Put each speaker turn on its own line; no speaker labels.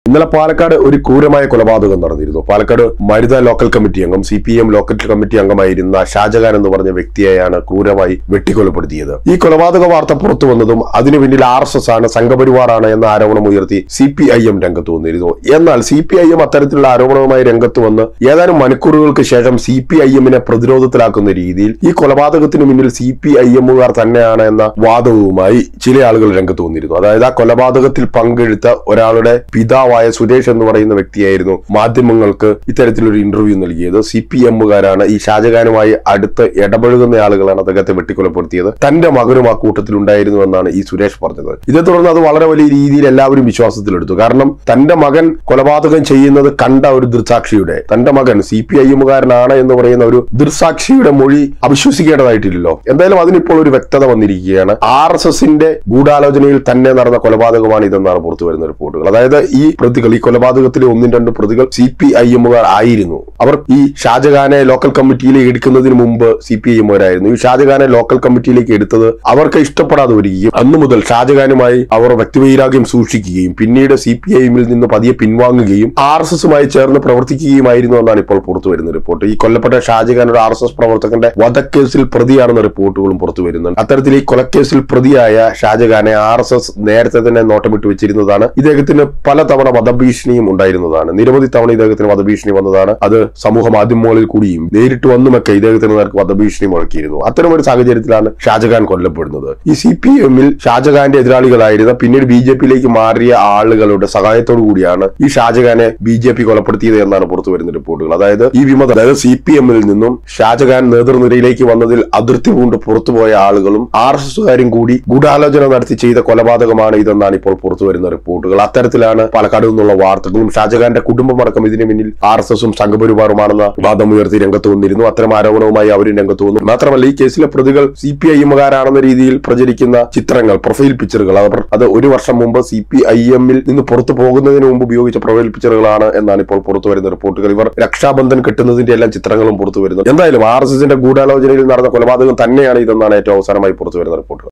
ഇന്നലെ പാലക്കാട് ഒരു ക്രൂരമായ കൊലപാതകം നടന്നിരുന്നു പാലക്കാട് മരുത ലോക്കൽ കമ്മിറ്റി അംഗം C P M local committee അംഗമായിരുന്ന ഷാജഹാൻ എന്ന് പറഞ്ഞ വ്യക്തിയെയാണ് ക്രൂരമായി വെട്ടിക്കൊലപ്പെടുത്തിയത് ഈ കൊലപാതക വാർത്ത പുറത്തു വന്നതും അതിനു പിന്നിൽ ആർ എസ് എസ് ആണ് സംഘപരിവാറാണ് എന്ന ആരോപണം ഉയർത്തി സി പി ഐ എം രംഗത്ത് വന്നിരുന്നു എന്നാൽ സി പി ഐ എം അത്തരത്തിലുള്ള ആരോപണവുമായി രംഗത്ത് വന്ന് ഏതാനും മണിക്കൂറുകൾക്ക് ശേഷം സി പി ഐ എമ്മിനെ പ്രതിരോധത്തിലാക്കുന്ന രീതിയിൽ ഈ കൊലപാതകത്തിന് മുന്നിൽ സി പി ഐ എമ്മുകാർ തന്നെയാണ് എന്ന വാദവുമായി ചില ആളുകൾ രംഗത്ത് വന്നിരുന്നു അതായത് ആ കൊലപാതകത്തിൽ പങ്കെടുത്ത ഒരാളുടെ പിതാവായ സുരേഷ് എന്ന് പറയുന്ന വ്യക്തിയായിരുന്നു മാധ്യമങ്ങൾക്ക് ഇത്തരത്തിലൊരു ഇന്റർവ്യൂ നൽകിയത് സി പി എമ്മുകാരാണ് ഈ ഷാജഹാനുമായി അടുത്ത് ഇടപഴകുന്ന ആളുകളാണ് അദ്ദേഹത്തെ വെട്ടിക്കൊലപ്പെടുത്തിയത് തന്റെ മകനും ആ കൂട്ടത്തിൽ ഉണ്ടായിരുന്നു എന്നാണ് ഈ സുരേഷ് പറഞ്ഞത് ഇതേ തുടർന്ന് അത് വളരെ വലിയ രീതിയിൽ എല്ലാവരും വിശ്വാസത്തിലെടുത്തു കാരണം തന്റെ മകൻ കൊലപാതകം ചെയ്യുന്നത് കണ്ട ഒരു ദൃസാക്ഷിയുടെ തന്റെ മകൻ സി പി ഐ എമ്മുകാരനാണ് എന്ന് പറയുന്ന ഒരു ദൃസാക്ഷിയുടെ മൊഴി അവിശ്വസിക്കേണ്ടതായിട്ടില്ലല്ലോ എന്തായാലും അതിനിപ്പോൾ ഒരു വ്യക്തത വന്നിരിക്കുകയാണ് ആർ എസ് എസിന്റെ ഗൂഢാലോചനയിൽ തന്നെ നടന്ന കൊലപാതകമാണ് ഇതെന്നാണ് പുറത്തു വരുന്ന റിപ്പോർട്ടുകൾ അതായത് ഈ പ്രതികൾ ഈ കൊലപാതകത്തിലെ ഒന്നും രണ്ടും പ്രതികൾ സി പി ഐ എമ്മുകാർ ആയിരുന്നു അവർ ഈ ഷാജഹാനെ ലോക്കൽ കമ്മിറ്റിയിലേക്ക് എടുക്കുന്നതിന് മുമ്പ് സി പി ഐ എമ്മുകാരായിരുന്നു ഈ ഷാജഹാനെ ലോക്കൽ കമ്മിറ്റിയിലേക്ക് എടുത്തത് അവർക്ക് ഇഷ്ടപ്പെടാതെ വരികയും അന്നു മുതൽ ഷാജഹാനുമായി അവർ വ്യക്തിവൈരാഗ്യം സൂക്ഷിക്കുകയും പിന്നീട് സി പി ഐ എമ്മിൽ നിന്ന് പതിയെ പിൻവാങ്ങുകയും ആർ എസ് എസുമായി ചേർന്ന് പ്രവർത്തിക്കുകയുമായിരുന്നു എന്നാണ് ഇപ്പോൾ പുറത്തു വരുന്ന റിപ്പോർട്ട് ഈ കൊല്ലപ്പെട്ട ഷാജഹാൻ ഒരു ആർ എസ് എസ് പ്രവർത്തകന്റെ വധക്കേസിൽ പ്രതിയാണെന്ന റിപ്പോർട്ടുകളും പുറത്തു വരുന്നുണ്ട് അത്തരത്തിൽ ഈ കൊലക്കേസിൽ പ്രതിയായ ഷാജഹാനെ ആർ എസ് എസ് നേരത്തെ തന്നെ നോട്ടമിട്ട് വെച്ചിരുന്നതാണ് ഇദ്ദേഹത്തിന് പലതവണ വധഭീഷണിയും ഉണ്ടായിരുന്നതാണ് നിരവധി തവണ ഇദ്ദേഹത്തിന് വധഭീഷണി വന്നതാണ് അത് സമൂഹ മാധ്യമങ്ങളിൽ കൂടിയും നേരിട്ട് വന്നുമൊക്കെ ഇദ്ദേഹത്തിന് നേർക്ക് വധഭീഷണി മുഴക്കിയിരുന്നു അത്തരം ഒരു സാഹചര്യത്തിലാണ് ഷാജഹാൻ കൊല്ലപ്പെടുന്നത് ഈ സി പി എമ്മിൽ ഷാജഹാന്റെ എതിരാളികളായിരുന്ന പിന്നീട് ബി ജെ പിയിലേക്ക് മാറിയ ആളുകളുടെ സഹായത്തോടു കൂടിയാണ് ഈ ഷാജഹാനെ ബി ജെ പി കൊലപ്പെടുത്തിയത് എന്നാണ് പുറത്തു വരുന്ന റിപ്പോർട്ടുകൾ അതായത് ഈ വിമത അതായത് സി പി എമ്മിൽ നിന്നും ഷാജഹാൻ നേതൃനിരയിലേക്ക് വന്നതിൽ അതിർത്തി പൂണ്ട് പുറത്തുപോയ ആളുകളും ആർ എസ് എസുകാരും കൂടി ഗൂഢാലോചന നടത്തി ചെയ്ത കൊലപാതകമാണ് ഇതെന്നാണ് ഇപ്പോൾ പുറത്തു വരുന്ന റിപ്പോർട്ടുകൾ അത്തരത്തിലാണ് പാലക്കാട് നിന്നുള്ള വാർത്തകളും ഷാജഹാന്റെ കുടുംബമടക്കം ഇതിന് പിന്നിൽ ആർ എസ് എസും സംഘപരിവാറുമാണെന്ന വാദം ഉയർത്തി രംഗത്ത് വന്നിരുന്നു അത്തരം ആരോപണവുമായി അവരും രംഗത്ത് വന്നു മാത്രമല്ല ഈ കേസിലെ പ്രതികൾ സി പി ഐ എമ്മുകാരാണെന്ന രീതിയിൽ പ്രചരിക്കുന്ന ചിത്രങ്ങൾ പ്രൊഫൈൽ പിക്ചറുകൾ അവർ അത് ഒരു വർഷം മുമ്പ് സി പി ഐ എമ്മിൽ നിന്ന് പുറത്തു പോകുന്നതിന് മുമ്പ് ഉപയോഗിച്ച പ്രൊഫൈൽ പിക്ചറുകളാണ് എന്നാണ് ഇപ്പോൾ പുറത്തു വരുന്ന റിപ്പോർട്ടുകൾ ഇവർ രക്ഷാബന്ധൻ കെട്ടുന്നതിന്റെ എല്ലാം ചിത്രങ്ങളും പുറത്തു വരുന്നു എന്തായാലും ആർ എസ് എസിന്റെ ഗൂഢാലോചനയിൽ നടന്ന കൊലപാതകം തന്നെയാണ് ഇതെന്നാണ് ഏറ്റവും അവസാനമായി പുറത്തു വരുന്ന റിപ്പോർട്ടുകൾ